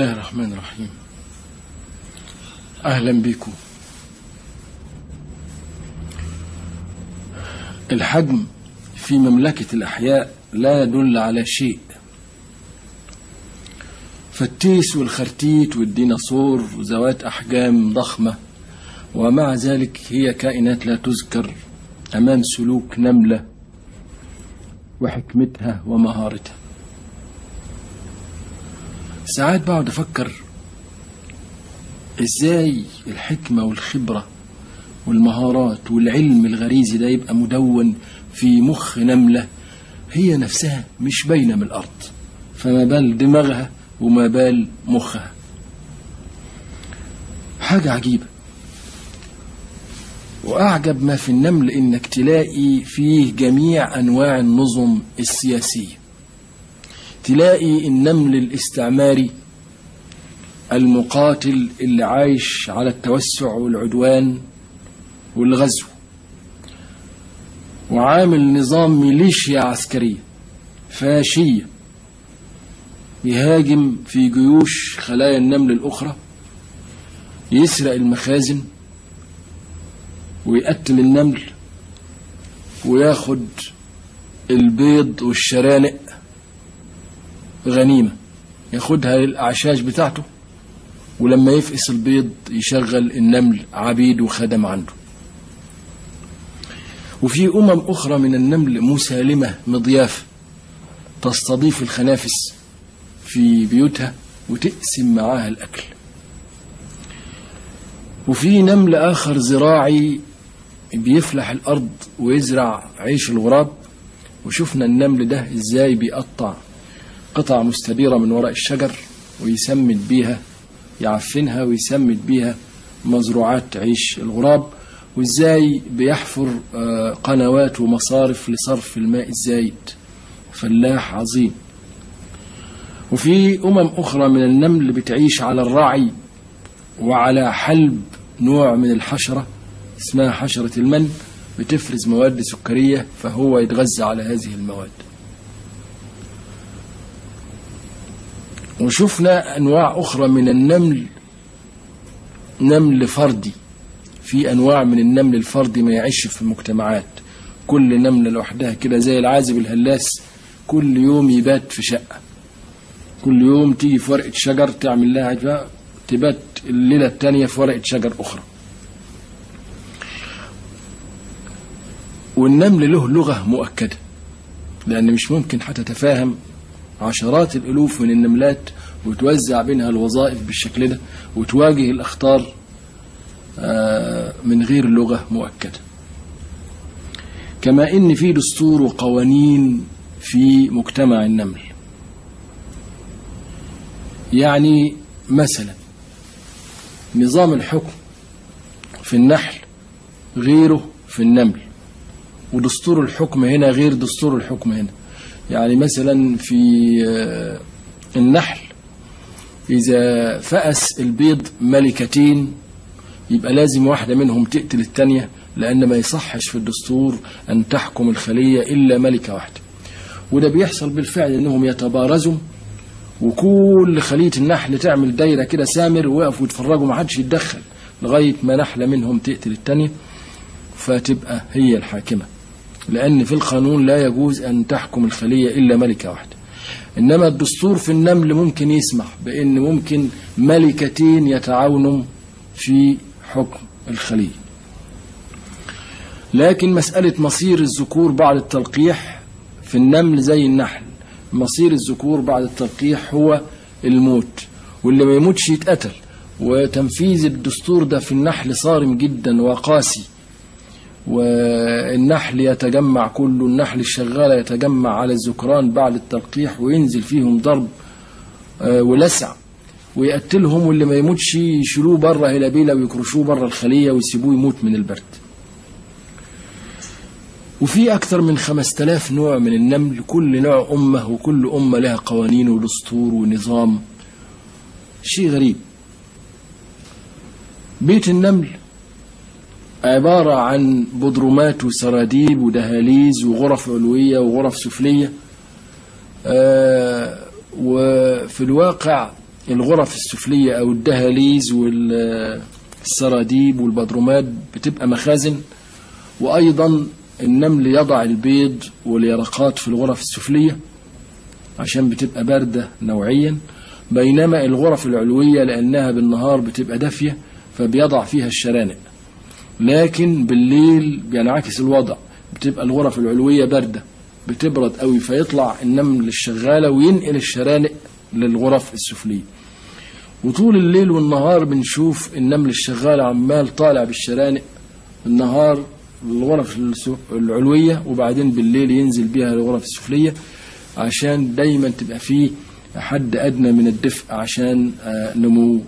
الله الرحمن الرحيم أهلا بكم الحجم في مملكة الأحياء لا يدل على شيء فالتيس والخرتيت والديناصور ذوات أحجام ضخمة ومع ذلك هي كائنات لا تذكر أمام سلوك نملة وحكمتها ومهارتها ساعات بقعد أفكر إزاي الحكمة والخبرة والمهارات والعلم الغريزي ده يبقى مدون في مخ نملة هي نفسها مش باينة من الأرض فما بال دماغها وما بال مخها حاجة عجيبة وأعجب ما في النمل إنك تلاقي فيه جميع أنواع النظم السياسية تلاقي النمل الاستعماري المقاتل اللي عايش على التوسع والعدوان والغزو وعامل نظام ميليشيا عسكرية فاشية يهاجم في جيوش خلايا النمل الأخرى يسرق المخازن ويقتل النمل وياخد البيض والشرانق غنيمة ياخدها للأعشاش بتاعته ولما يفقس البيض يشغل النمل عبيد وخدم عنده وفي أمم أخرى من النمل مسالمة مضيافة تستضيف الخنافس في بيوتها وتقسم معاها الأكل وفي نمل آخر زراعي بيفلح الأرض ويزرع عيش الغراب وشفنا النمل ده إزاي بيقطع قطع مستديرة من ورق الشجر ويسمد بيها يعفنها ويسمد بيها مزروعات عيش الغراب وازاي بيحفر قنوات ومصارف لصرف الماء الزايد فلاح عظيم وفي أمم أخرى من النمل بتعيش على الرعي وعلى حلب نوع من الحشرة اسمها حشرة المن بتفرز مواد سكرية فهو يتغذى على هذه المواد وشفنا أنواع أخرى من النمل نمل فردي في أنواع من النمل الفردي ما يعيش في المجتمعات كل نملة لوحدها كده زي العازب الهلاس كل يوم يبات في شقة كل يوم تيجي في ورقة شجر تعمل لها عجبة تبات الليلة التانية في ورقة شجر أخرى والنمل له لغة مؤكدة لأن مش ممكن هتتفاهم عشرات الألوف من النملات وتوزع بينها الوظائف بالشكل ده وتواجه الأخطار من غير لغة مؤكدة كما إن في دستور وقوانين في مجتمع النمل يعني مثلا نظام الحكم في النحل غيره في النمل ودستور الحكم هنا غير دستور الحكم هنا يعني مثلا في النحل إذا فأس البيض ملكتين يبقى لازم واحدة منهم تقتل التانية لأن ما يصحش في الدستور أن تحكم الخلية إلا ملكة واحدة وده بيحصل بالفعل أنهم يتبارزوا وكل خلية النحل تعمل دايرة كده سامر ويقفوا يتفرجوا ما حدش يتدخل لغاية ما نحلة منهم تقتل التانية فتبقى هي الحاكمة لأن في القانون لا يجوز أن تحكم الخلية إلا ملكة واحدة إنما الدستور في النمل ممكن يسمح بأن ممكن ملكتين يتعاونوا في حكم الخلية لكن مسألة مصير الذكور بعد التلقيح في النمل زي النحل مصير الذكور بعد التلقيح هو الموت واللي ما يموتش يتقتل وتنفيذ الدستور ده في النحل صارم جدا وقاسي والنحل يتجمع كله النحل الشغالة يتجمع على الذكران بعد التلقيح وينزل فيهم ضرب ولسع ويقتلهم واللي ما يموتش يشيلوه بره هلابيلا ويكرشوه بره الخلية ويسيبوه يموت من البرد وفي أكثر من خمس تلاف نوع من النمل كل نوع أمة وكل أمة لها قوانين ودستور ونظام شيء غريب بيت النمل عبارة عن بدرومات وسراديب ودهاليز وغرف علوية وغرف سفلية آه وفي الواقع الغرف السفلية أو الدهاليز والسراديب والبدرومات بتبقى مخازن وأيضا النمل يضع البيض واليرقات في الغرف السفلية عشان بتبقى باردة نوعيا بينما الغرف العلوية لأنها بالنهار بتبقى دافية فبيضع فيها الشرانق لكن بالليل بينعكس الوضع بتبقى الغرف العلوية باردة بتبرد قوي فيطلع النمل الشغالة وينقل الشرانق للغرف السفلية وطول الليل والنهار بنشوف النمل الشغال عمال طالع بالشرانق النهار الغرف العلوية وبعدين بالليل ينزل بيها الغرف السفلية عشان دايما تبقى فيه حد أدنى من الدفء عشان نمو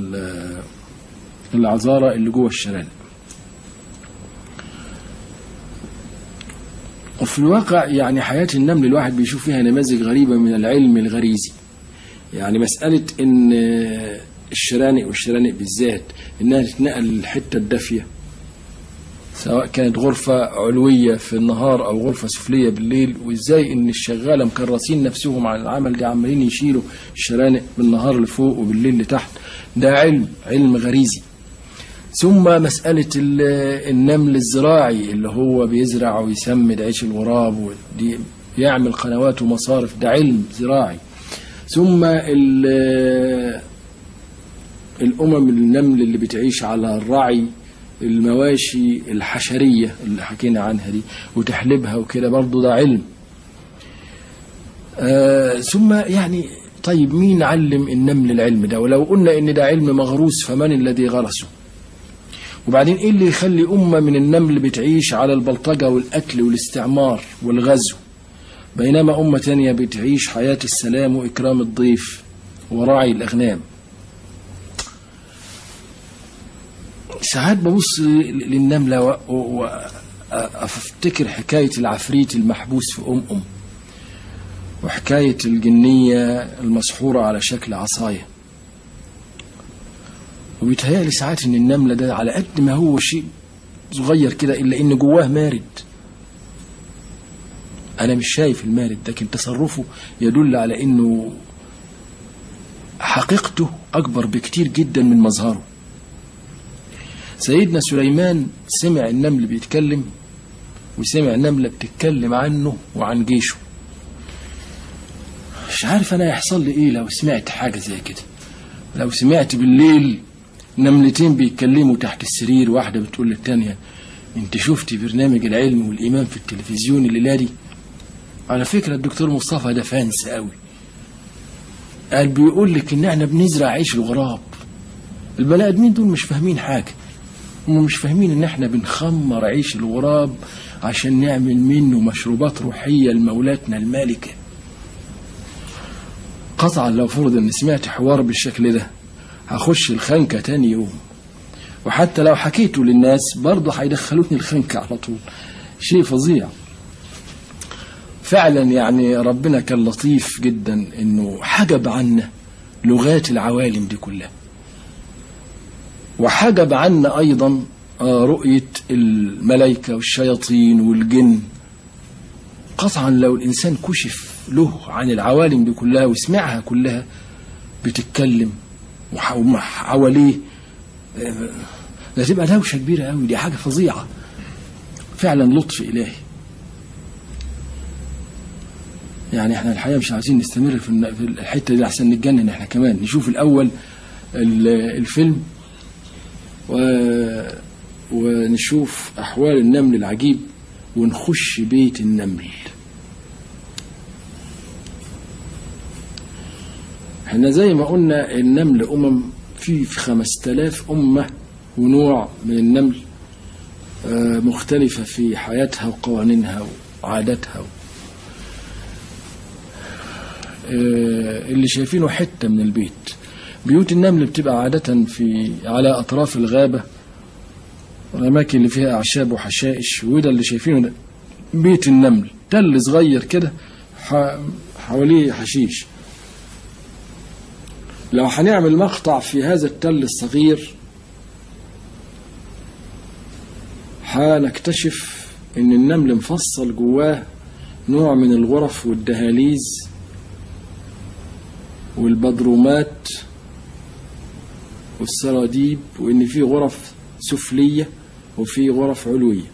العذارة اللي جوه الشرانق وفي الواقع يعني حياة النمل الواحد بيشوف فيها نماذج غريبة من العلم الغريزي يعني مسألة إن الشرانق والشرانق بالذات إنها تتنقل للحتة الدافية سواء كانت غرفة علوية في النهار أو غرفة سفلية بالليل وإزاي إن الشغالة مكرسين نفسهم على العمل ده عمالين يشيلوا الشرانق بالنهار لفوق وبالليل لتحت ده علم علم غريزي ثم مسألة النمل الزراعي اللي هو بيزرع ويسمد عيش الغراب ودي يعمل قنوات ومصارف ده علم زراعي ثم الأمم النمل اللي بتعيش على الرعي المواشي الحشرية اللي حكينا عنها دي وتحلبها وكده برضه ده علم آه ثم يعني طيب مين علم النمل العلم ده ولو قلنا ان ده علم مغروس فمن الذي غرسه وبعدين ايه اللي يخلي أمة من النمل بتعيش على البلطجة والقتل والاستعمار والغزو بينما أمة تانية بتعيش حياة السلام وإكرام الضيف ورعي الأغنام ساعات ببص للنملة وأفتكر حكاية العفريت المحبوس في أم أم وحكاية الجنية المسحورة على شكل عصاية وبيتهيألي ساعات إن النملة ده على قد ما هو شيء صغير كده إلا إن جواه مارد أنا مش شايف المارد لكن تصرفه يدل على إنه حقيقته أكبر بكتير جدا من مظهره سيدنا سليمان سمع النمل بيتكلم وسمع نملة بتتكلم عنه وعن جيشه مش عارف أنا يحصل لي إيه لو سمعت حاجة زي كده لو سمعت بالليل نملتين بيتكلموا تحت السرير واحدة بتقول للتانية انت شفتي برنامج العلم والإيمان في التلفزيون الليلة دي على فكرة الدكتور مصطفى ده فانس قوي قال بيقول لك ان احنا بنزرع عيش الغراب البني ادمين دول مش فاهمين حاجة هم مش فاهمين ان احنا بنخمر عيش الغراب عشان نعمل منه مشروبات روحية لمولاتنا المالكة قطعا لو فرض ان سمعت حوار بالشكل ده هخش الخنكة تاني يوم وحتى لو حكيته للناس برضه هيدخلوني الخنكة على طول شيء فظيع فعلا يعني ربنا كان لطيف جدا انه حجب عنا لغات العوالم دي كلها وحجب عنا ايضا رؤية الملائكة والشياطين والجن قطعا لو الانسان كشف له عن العوالم دي كلها وسمعها كلها بتتكلم وحواليه ده تبقى دوشة كبيرة قوي دي حاجة فظيعة فعلا لطف إلهي يعني احنا الحقيقة مش عايزين نستمر في الحتة دي أحسن نتجنن احنا كمان نشوف الأول الفيلم و... ونشوف أحوال النمل العجيب ونخش بيت النمل احنا زي ما قلنا النمل أمم في في 5000 أمة ونوع من النمل مختلفة في حياتها وقوانينها وعاداتها اللي شايفينه حتة من البيت بيوت النمل بتبقى عادة في على أطراف الغابة الأماكن اللي فيها أعشاب وحشائش وده اللي شايفينه ده بيت النمل تل صغير كده حواليه حشيش لو هنعمل مقطع في هذا التل الصغير هنكتشف ان النمل مفصل جواه نوع من الغرف والدهاليز والبدرومات والسراديب وإن في غرف سفلية وفي غرف علوية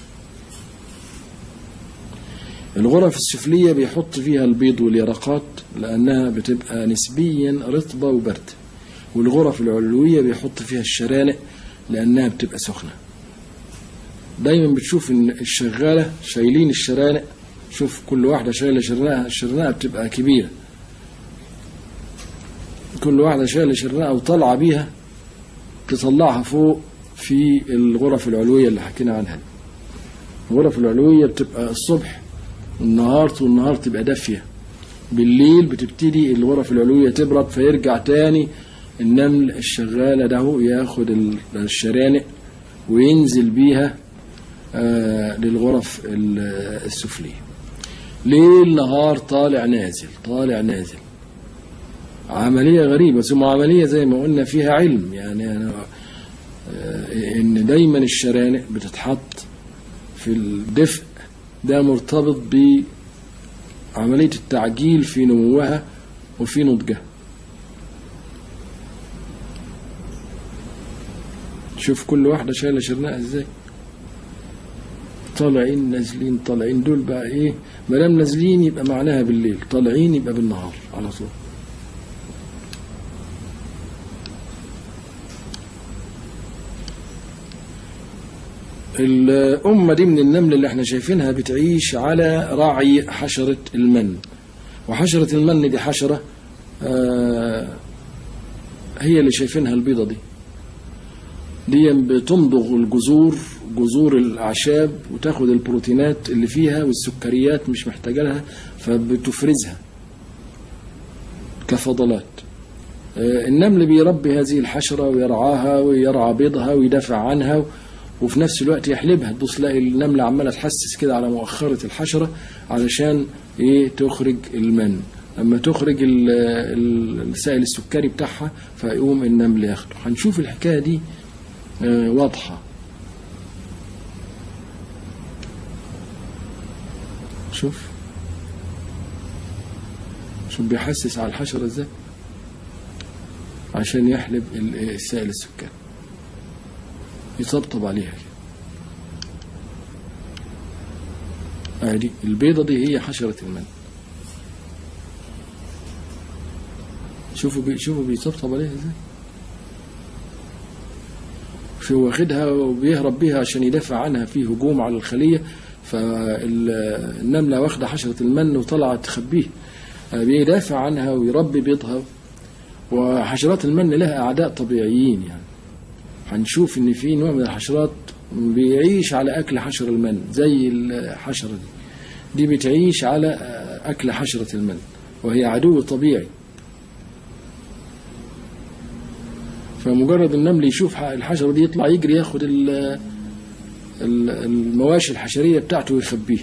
الغرف السفلية بيحط فيها البيض واليرقات لأنها بتبقى نسبيا رطبة وباردة والغرف العلوية بيحط فيها الشرانق لأنها بتبقى سخنة دايما بتشوف ان الشغالة شايلين الشرانق شوف كل واحدة شايلة شرنقها الشرنقة بتبقى كبيرة كل واحدة شايلة شرنقها وطالعة بيها تطلعها فوق في الغرف العلوية اللي حكينا عنها دي. الغرف العلوية بتبقى الصبح النهار طول النهار تبقى دافية بالليل بتبتدي الغرف العلوية تبرد فيرجع تاني النمل الشغالة ده ياخد ال- الشرانق وينزل بيها آه للغرف ال- السفلية ليل نهار طالع نازل طالع نازل عملية غريبة ثم عملية زي ما قلنا فيها علم يعني أنا آه، إن دايما الشرانق بتتحط في الدفء ده مرتبط بعملية التعجيل في نموها وفي نضجها شوف كل واحدة شايلة شرنقها ازاي طالعين نازلين طالعين دول بقى ايه ما دام نازلين يبقى معناها بالليل طالعين يبقى بالنهار على طول الأمة دي من النمل اللي احنا شايفينها بتعيش على رعي حشرة المن وحشرة المن دي حشرة آه هي اللي شايفينها البيضة دي دي بتمضغ الجذور جذور الأعشاب وتاخد البروتينات اللي فيها والسكريات مش محتاجة لها فبتفرزها كفضلات آه، النمل بيربي هذه الحشرة ويرعاها ويرعى بيضها ويدافع عنها وفي نفس الوقت يحلبها تبص تلاقي النملة عمالة تحسس كده على مؤخرة الحشرة علشان ايه تخرج المن لما تخرج ال- ال- السائل السكري بتاعها فيقوم النمل ياخده هنشوف الحكاية دي آه، واضحة شوف شوف بيحسس على الحشرة ازاي عشان يحلب ال- السائل السكري يطبطب عليها كده ادي البيضة دي هي حشرة المن شوفوا بي شوفوا بيطبطب عليها ازاي شو واخدها وبيهرب بيها عشان يدافع عنها في هجوم على الخلية فالنملة واخدة حشرة المن وطلعت تخبيه بيدافع عنها ويربي بيضها وحشرات المن لها أعداء طبيعيين يعني هنشوف ان في نوع من الحشرات بيعيش على اكل حشر المن زي الحشره دي دي بتعيش على اكل حشره المن وهي عدو طبيعي فمجرد النمل يشوف الحشره دي يطلع يجري ياخد ال- ال- المواشي الحشريه بتاعته ويخبيها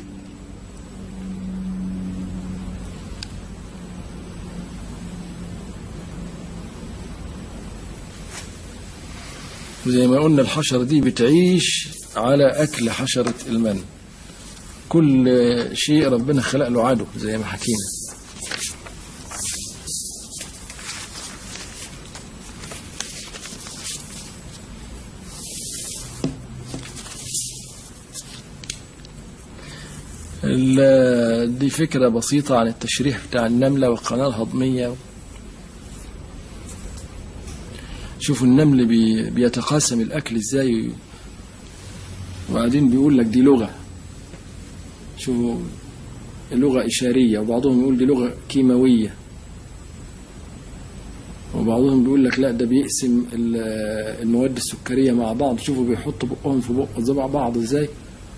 زي ما قلنا الحشرة دي بتعيش على أكل حشرة المن كل شيء ربنا خلق له عدو زي ما حكينا ال- دي فكرة بسيطة عن التشريح بتاع النملة والقناة الهضمية شوفوا النمل بي بيتقاسم الأكل إزاي وبعدين بيقول لك دي لغة شوفوا لغة إشارية وبعضهم يقول دي لغة كيماوية وبعضهم بيقول لك لا ده بيقسم ال- المواد السكرية مع بعض شوفوا بيحطوا بقهم في بق زي بعض ازاي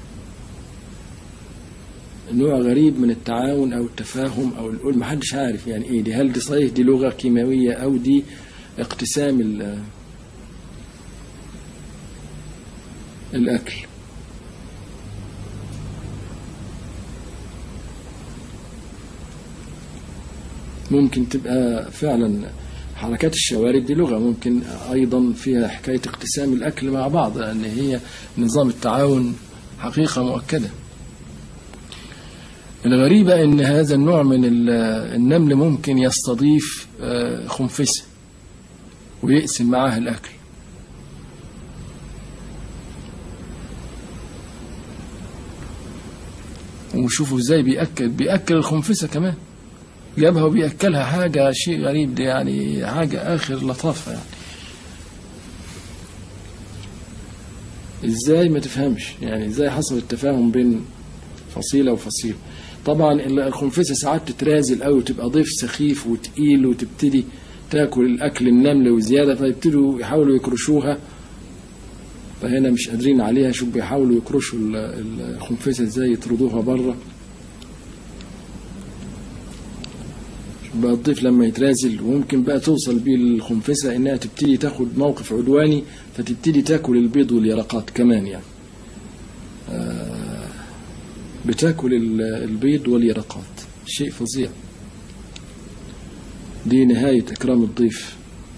نوع غريب من التعاون او التفاهم او القول محدش عارف يعني ايه دي هل دي صحيح دي لغة كيماوية او دي اقتسام ال- الأكل ممكن تبقى فعلا حركات الشوارب دي لغة ممكن أيضا فيها حكاية اقتسام الأكل مع بعض لأن هي نظام التعاون حقيقة مؤكدة الغريبة ان هذا النوع من ال- النمل ممكن يستضيف آه، خنفسة ويقسم معاها الاكل وشوفوا ازاي بيأكل بيأكل الخنفسة كمان جابها وبيأكلها حاجة شيء غريب دي يعني حاجة آخر لطافة يعني ازاي ما تفهمش يعني ازاي حصل التفاهم بين فصيلة وفصيلة طبعا ال- الخنفسة ساعات تترازل قوي وتبقى ضيف سخيف وتقيل وتبتدي تاكل الاكل النمل وزيادة فيبتدوا يحاولوا يكرشوها فهنا مش قادرين عليها شوف بيحاولوا يكرشوا ال- ال- الخنفسة ازاي يطردوها بره بقى الضيف لما يترازل وممكن بقى توصل بيه الخنفسة انها تبتدي تاخد موقف عدواني فتبتدي تاكل البيض واليرقات كمان يعني آه، بتاكل ال- البيض واليرقات شيء فظيع دي نهاية إكرام الضيف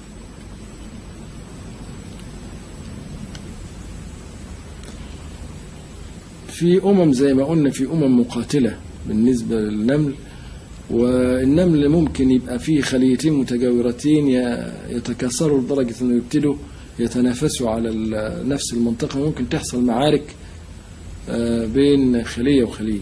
في أمم زي ما قلنا في أمم مقاتلة بالنسبة للنمل والنمل ممكن يبقى فيه خليتين متجاورتين ي- يتكاثروا لدرجة أنه يبتدوا يتنافسوا على ال- نفس المنطقة ممكن تحصل معارك آه، بين خلية وخلية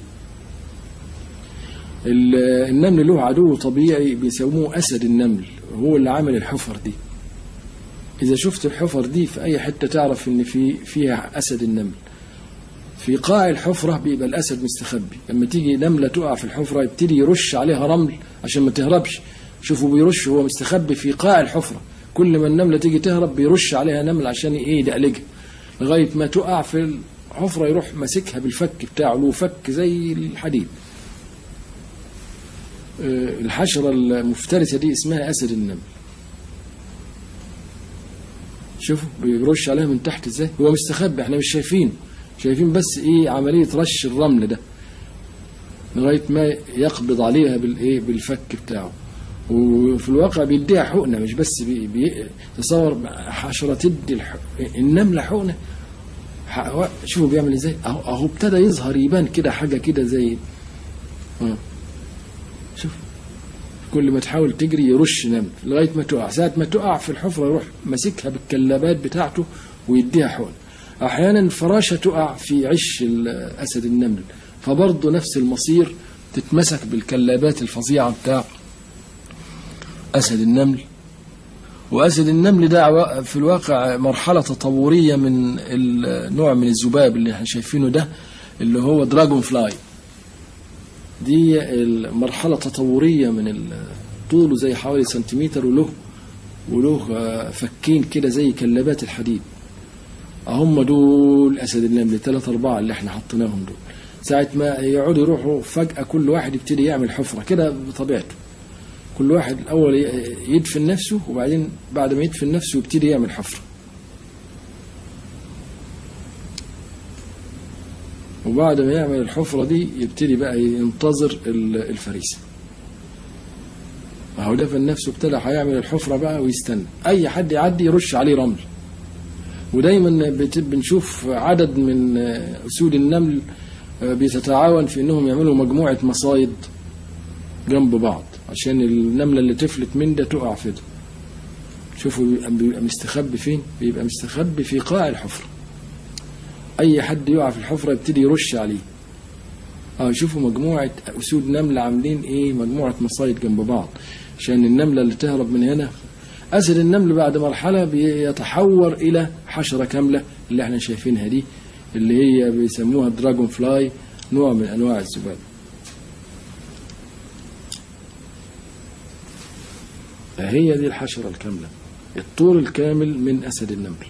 ال- النمل له عدو طبيعي بيسموه أسد النمل هو اللي عامل الحفر دي إذا شفت الحفر دي في أي حتة تعرف إن في فيها أسد النمل في قاع الحفرة بيبقى الأسد مستخبي لما تيجي نملة تقع في الحفرة يبتدي يرش عليها رمل عشان ما تهربش شوفوا بيرش هو مستخبي في قاع الحفرة كل ما النملة تيجي تهرب بيرش عليها نمل عشان ايه يدعلجها لغاية ما تقع في الحفرة يروح ماسكها بالفك بتاعه له فك زي الحديد آه، الحشرة المفترسة دي اسمها أسد النمل شوفوا بيرش عليها من تحت ازاي هو مستخبي احنا مش شايفينه شايفين بس ايه عملية رش الرمل ده لغاية ما يقبض عليها بالايه بالفك بتاعه وفي الواقع بيديها حقنة مش بس بي بي تصور حشرة تدي الح... النملة حقنة ح- شوفوا بيعمل ازاي اهو اهو ابتدى يظهر يبان كده حاجة كده زي اه شوف كل ما تحاول تجري يرش نمل لغاية ما تقع ساعة ما تقع في الحفرة يروح ماسكها بالكلابات بتاعته ويديها حقن أحيانا الفراشة تقع في عش أسد النمل فبرضه نفس المصير تتمسك بالكلابات الفظيعة بتاع أسد النمل وأسد النمل ده عوا- في الواقع مرحلة تطورية من النوع من الذباب اللي احنا شايفينه ده اللي هو دراجون فلاي دي المرحلة تطورية من ال- طوله زي حوالي سنتيمتر وله وله آه، فكين كده زي كلابات الحديد هم دول أسد النمل ثلاثة أربعة اللي احنا حطيناهم دول ساعة ما يقعدوا يروحوا فجأة كل واحد يبتدي يعمل حفرة كده بطبيعته كل واحد الأول ي- يدفن نفسه وبعدين بعد ما يدفن نفسه يبتدي يعمل حفرة وبعد ما يعمل الحفرة دي يبتدي بقى ينتظر ال- الفريسة اهو دفن نفسه ابتدى هيعمل الحفرة بقى ويستنى أي حد يعدي يرش عليه رمل ودايما بت- بنشوف عدد من آه، أسود النمل آه، بتتعاون في إنهم يعملوا مجموعة مصايد جنب بعض عشان النملة اللي تفلت من ده تقع في ده شوفوا بيبقى, بيبقى مستخبي فين بيبقى مستخبي في قاع الحفرة أي حد يقع في الحفرة يبتدي يرش عليه اه شوفوا مجموعة أسود نمل عاملين إيه مجموعة مصايد جنب بعض عشان النملة اللي تهرب من هنا أسد النمل بعد مرحلة بيتحور إلى حشرة كاملة اللي احنا شايفينها دي اللي هي بيسموها دراجون فلاي نوع من أنواع الذباب فهي دي الحشرة الكاملة الطول الكامل من أسد النمل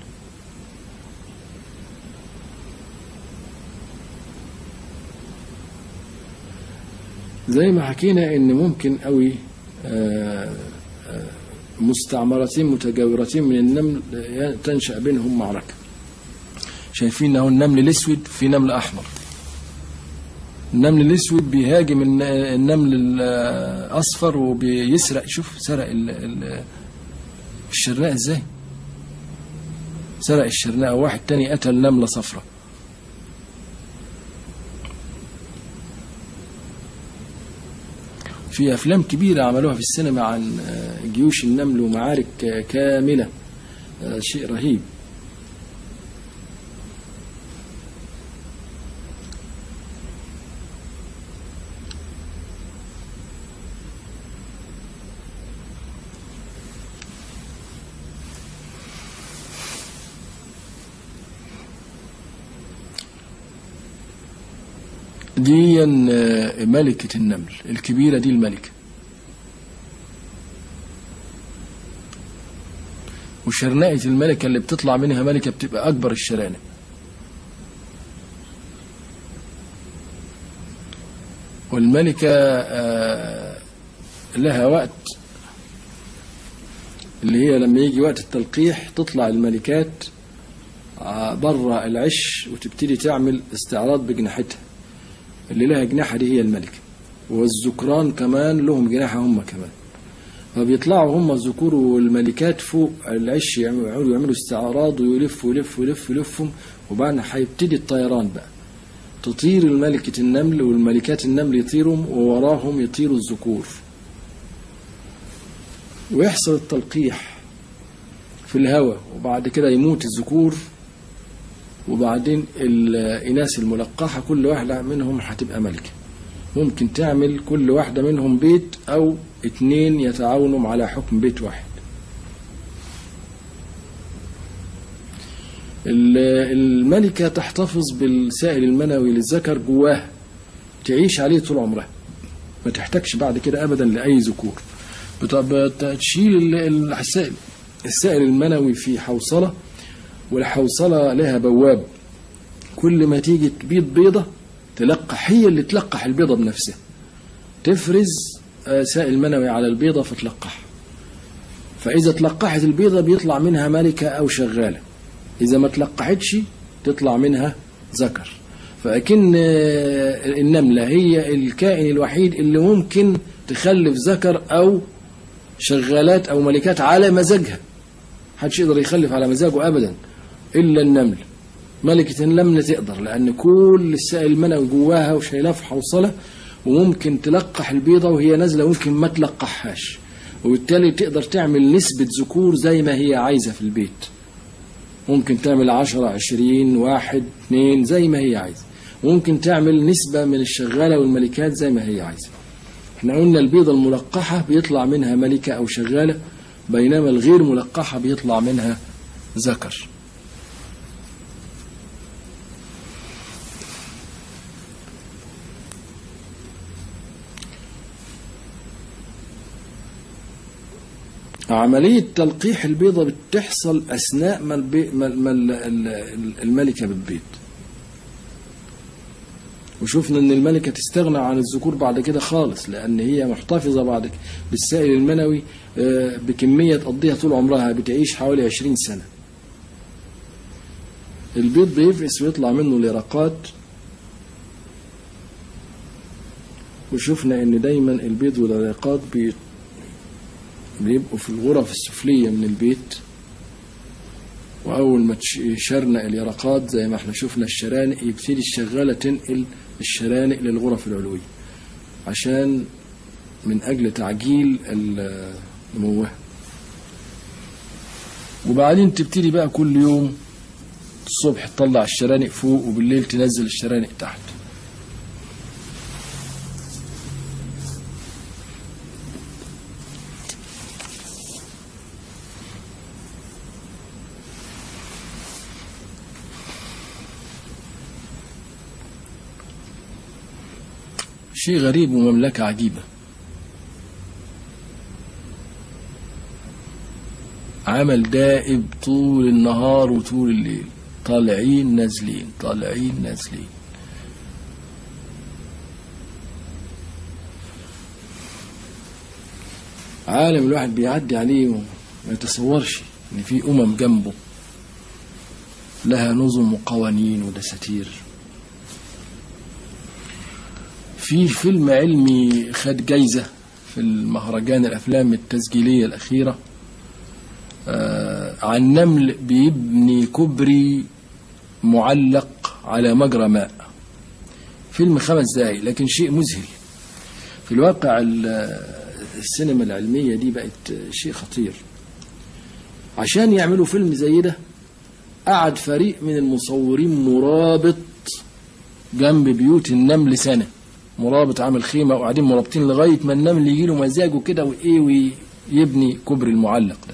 زي ما حكينا ان ممكن قوي آه، آه، مستعمرتين متجاورتين من النمل تنشأ بينهم معركة شايفين اهو النمل الاسود في نمل احمر النمل الاسود بيهاجم الن- النمل الاصفر وبيسرق شوف سرق ال- ال- الشرناء ازاي سرق الشرناء واحد تاني قتل نملة صفراء في أفلام كبيرة عملوها في السينما عن آه، جيوش النمل ومعارك آه، كاملة آه، شيء رهيب دي آه، ملكة النمل الكبيرة دي الملكة وشرنقة الملكة اللي بتطلع منها ملكة بتبقى أكبر الشرانق والملكة آه، لها وقت اللي هي لما يجي وقت التلقيح تطلع الملكات بره العش وتبتدي تعمل استعراض بجناحتها اللي لها جناحة دي هي الملكة والذكران كمان لهم جناحة هم كمان فبيطلعوا هم الذكور والملكات فوق العش يعملوا يعملوا استعراض ويلفوا يلفوا يلفوا يلفهم وبعدين هيبتدي الطيران بقى تطير الملكة النمل والملكات النمل يطيرهم ووراهم يطيروا الذكور ويحصل التلقيح في الهواء وبعد كده يموت الذكور وبعدين الإناث الملقحة كل واحدة منهم هتبقى ملكة ممكن تعمل كل واحدة منهم بيت أو اتنين يتعاونوا على حكم بيت واحد ال- الملكة تحتفظ بالسائل المنوي للذكر جواها تعيش عليه طول عمرها ما تحتاجش بعد كده أبدا لأي ذكور بت- بتشيل ال- ال- السائل السائل المنوي في حوصلة والحوصلة لها بواب كل ما تيجي تبيض بيضة تلقح هي اللي تلقح البيضة بنفسها تفرز آه، سائل منوي على البيضة فتلقح فإذا تلقحت البيضة بيطلع منها ملكة أو شغالة إذا ما تلقحتش تطلع منها ذكر فأكن آه، النملة هي الكائن الوحيد اللي ممكن تخلف ذكر أو شغالات أو ملكات على مزاجها محدش يقدر يخلف على مزاجه أبدا إلا النمل ملكة النمل تقدر لأن كل السائل المنوي جواها وشايلاه في حوصلة وممكن تلقح البيضة وهي نازلة ممكن ما تلقحهاش وبالتالي تقدر تعمل نسبة ذكور زي ما هي عايزة في البيت ممكن تعمل عشرة عشرين واحد اثنين زي ما هي عايزة ممكن تعمل نسبة من الشغالة والملكات زي ما هي عايزة احنا قلنا البيضة الملقحة بيطلع منها ملكة أو شغالة بينما الغير ملقحة بيطلع منها ذكر عملية تلقيح البيضة بتحصل أثناء ما, البي... ما... ما ال- ال- الملكة بتبيض وشفنا ان الملكة تستغنى عن الذكور بعد كده خالص لان هي محتفظة بعد كده بالسائل المنوي آه، بكمية تقضيها طول عمرها بتعيش حوالي 20 سنة البيض بيفقس ويطلع منه اليرقات وشفنا ان دايما البيض واليرقات بي... بيبقوا في الغرف السفلية من البيت وأول ما تش- يشرنق اليرقات زي ما احنا شفنا الشرانق يبتدي الشغالة تنقل الشرانق للغرف العلوية عشان من أجل تعجيل ال- نموها وبعدين تبتدي بقى كل يوم الصبح تطلع الشرانق فوق وبالليل تنزل الشرانق تحت شيء غريب ومملكة عجيبة عمل دائب طول النهار وطول الليل طالعين نازلين طالعين نازلين عالم الواحد بيعدي عليه وما يتصورش ان في امم جنبه لها نظم وقوانين ودساتير في فيلم علمي خد جايزة في المهرجان الأفلام التسجيلية الأخيرة آه، عن نمل بيبني كوبري معلق على مجرى ماء فيلم خمس دقايق لكن شيء مذهل في الواقع ال- السينما العلمية دي بقت شيء خطير عشان يعملوا فيلم زي ده قعد فريق من المصورين مرابط جنب بيوت النمل سنة مرابط عامل خيمة وقاعدين مرابطين لغاية ما النمل يجي له مزاجه كده وإيه ويبني كوبري المعلق ده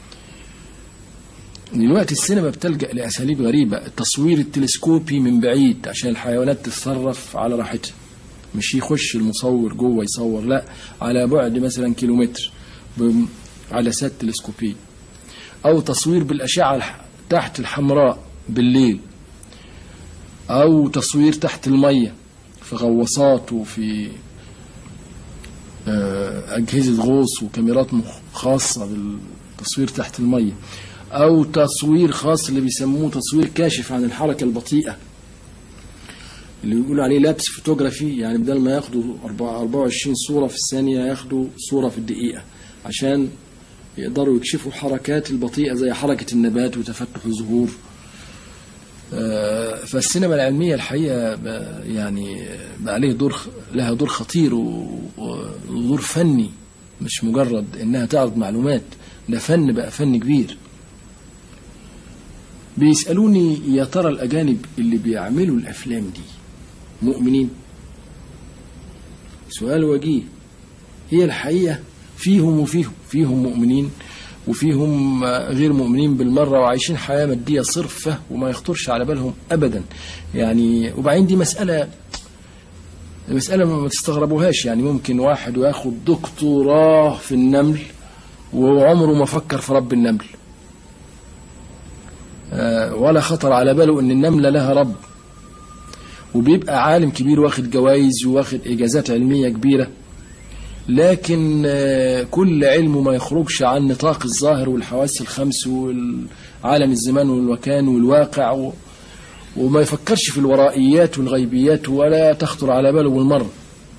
دلوقتي السينما بتلجأ لأساليب غريبة التصوير التلسكوبي من بعيد عشان الحيوانات تتصرف على راحتها مش يخش المصور جوه يصور لا على بعد مثلا كيلومتر ب- عدسات تلسكوبية أو تصوير بالأشعة الح- تحت الحمراء بالليل أو تصوير تحت المية في غواصات وفي آه، أجهزة غوص وكاميرات مخ- خاصة بالتصوير تحت المية أو تصوير خاص اللي بيسموه تصوير كاشف عن الحركة البطيئة اللي بيقولوا عليه لابس فوتوغرافي يعني بدل ما ياخدوا 24 صورة في الثانية ياخدوا صورة في الدقيقة عشان يقدروا يكشفوا الحركات البطيئة زي حركة النبات وتفتح الزهور آه، فالسينما العلمية الحقيقة ب- يعني بقى عليه دور خ- لها دور خطير و- و- ودور فني مش مجرد انها تعرض معلومات ده فن بقى فن كبير بيسألوني يا ترى الأجانب اللي بيعملوا الأفلام دي مؤمنين سؤال وجيه هي الحقيقة فيهم وفيهم فيهم مؤمنين وفيهم آه، غير مؤمنين بالمرة وعايشين حياة مادية صرفة وما يخطرش على بالهم أبدا يعني وبعدين دي مسألة مسألة ما تستغربوهاش يعني ممكن واحد ياخد دكتوراه في النمل وعمره ما فكر في رب النمل آه، ولا خطر على باله ان النملة لها رب وبيبقى عالم كبير واخد جوائز وواخد اجازات علمية كبيرة لكن آه، كل علمه ما يخرجش عن نطاق الظاهر والحواس الخمس والعالم الزمان والمكان والواقع و... وما يفكرش في الورائيات والغيبيات ولا تخطر على باله بالمرة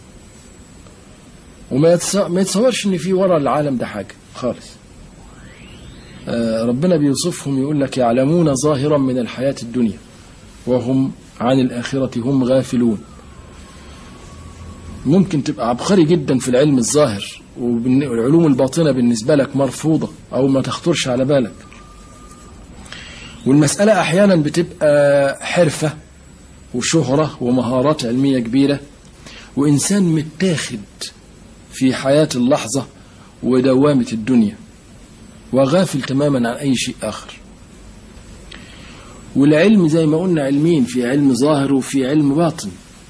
وما يتص... ما يتصورش ان في ورا العالم ده حاجة خالص آه، ربنا بيوصفهم يقول لك يعلمون ظاهرا من الحياة الدنيا وهم عن الآخرة هم غافلون ممكن تبقى عبقري جدا في العلم الظاهر والبن- والعلوم الباطنة بالنسبة لك مرفوضة أو ما تخطرش على بالك والمسألة أحيانا بتبقى حرفة وشهرة ومهارات علمية كبيرة وإنسان متاخد في حياة اللحظة ودوامة الدنيا وغافل تماما عن أي شيء آخر والعلم زي ما قلنا علمين في علم ظاهر وفي علم باطن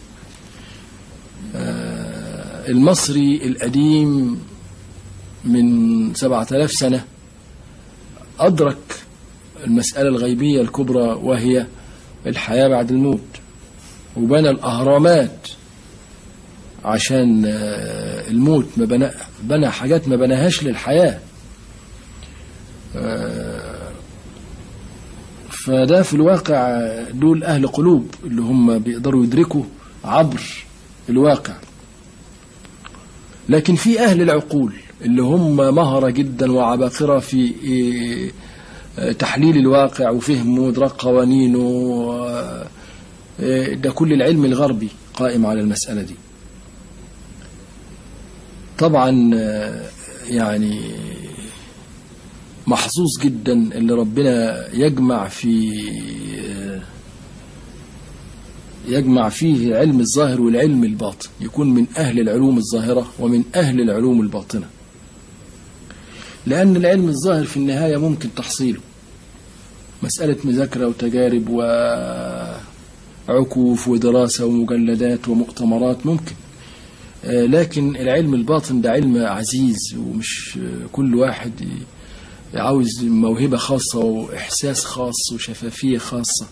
آه، المصري القديم من سبعة آلاف سنة أدرك المسألة الغيبية الكبرى وهي الحياة بعد الموت وبنى الأهرامات عشان آه، الموت ما بنى بنى حاجات ما بناهاش للحياة آه، فده في الواقع دول أهل قلوب اللي هم بيقدروا يدركوا عبر الواقع لكن في أهل العقول اللي هم مهرة جدا وعباقرة في إيه، آه، تحليل الواقع وفهمه وإدراك قوانينه آه، آه، ده كل العلم الغربي قائم على المسألة دي طبعا آه، يعني محظوظ جدا اللي ربنا يجمع في آه، يجمع فيه علم الظاهر والعلم الباطن يكون من أهل العلوم الظاهرة ومن أهل العلوم الباطنة لأن العلم الظاهر في النهاية ممكن تحصيله مسألة مذاكرة وتجارب وعكوف ودراسة ومجلدات ومؤتمرات ممكن آه، لكن العلم الباطن ده علم عزيز ومش آه، كل واحد ي- عاوز موهبة خاصة وإحساس خاص وشفافية خاصة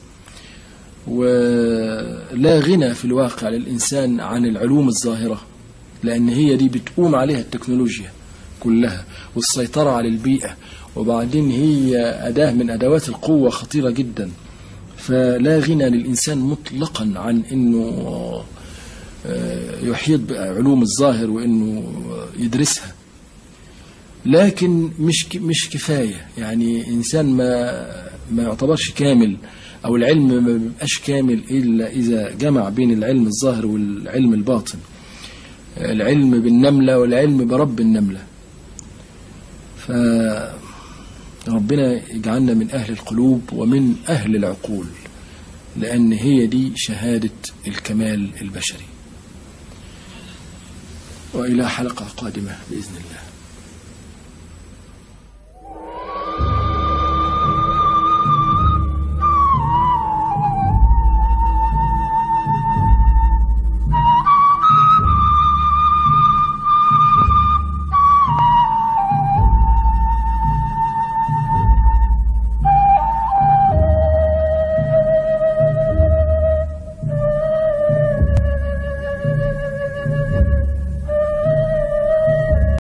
ولا غنى في الواقع للإنسان عن العلوم الظاهرة لأن هي دي بتقوم عليها التكنولوجيا كلها والسيطرة على البيئة وبعدين هي أداة من أدوات القوة خطيرة جدا فلا غنى للإنسان مطلقا عن أنه آه، يحيط بعلوم الظاهر وأنه يدرسها لكن مش ك- مش كفاية يعني إنسان ما ما يعتبرش كامل أو العلم ما بيبقاش كامل إلا إذا جمع بين العلم الظاهر والعلم الباطن العلم بالنملة والعلم برب النملة فربنا يجعلنا من أهل القلوب ومن أهل العقول لأن هي دي شهادة الكمال البشري وإلى حلقة قادمة بإذن الله